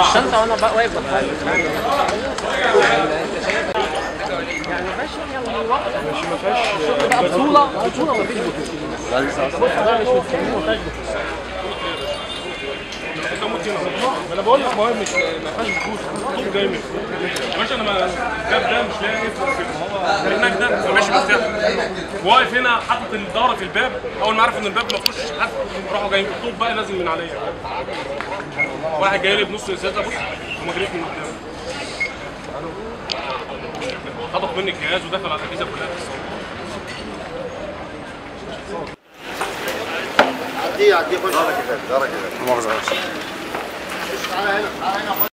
الشنطه وانا بقى واقف بتفرج يعني ماشي يلا الوقت مش ما فيهاش بقى بطوله بطوله ما فيش بطوله بص ده مش متكلمين ما فيهاش بطوله انا بقول لك مهم مش ما فيهاش بفلوس الطوب جاي من يا باشا انا ما الباب ده مش لاقي ايه في هناك ده ما ماشي مفتاح واقف هنا حاطط الدوره في الباب اول ما عرف ان الباب ما فيهوش حد راحوا جايين الطوب بقى نازل من عليا واحد جاي لي بنص ازازه بص وما جريت من قدام خطف مني الجهاز ودخل على الاجهزه كلها في الصالة. عديه عديه خش درجة درجة تعالى هنا تعالى هنا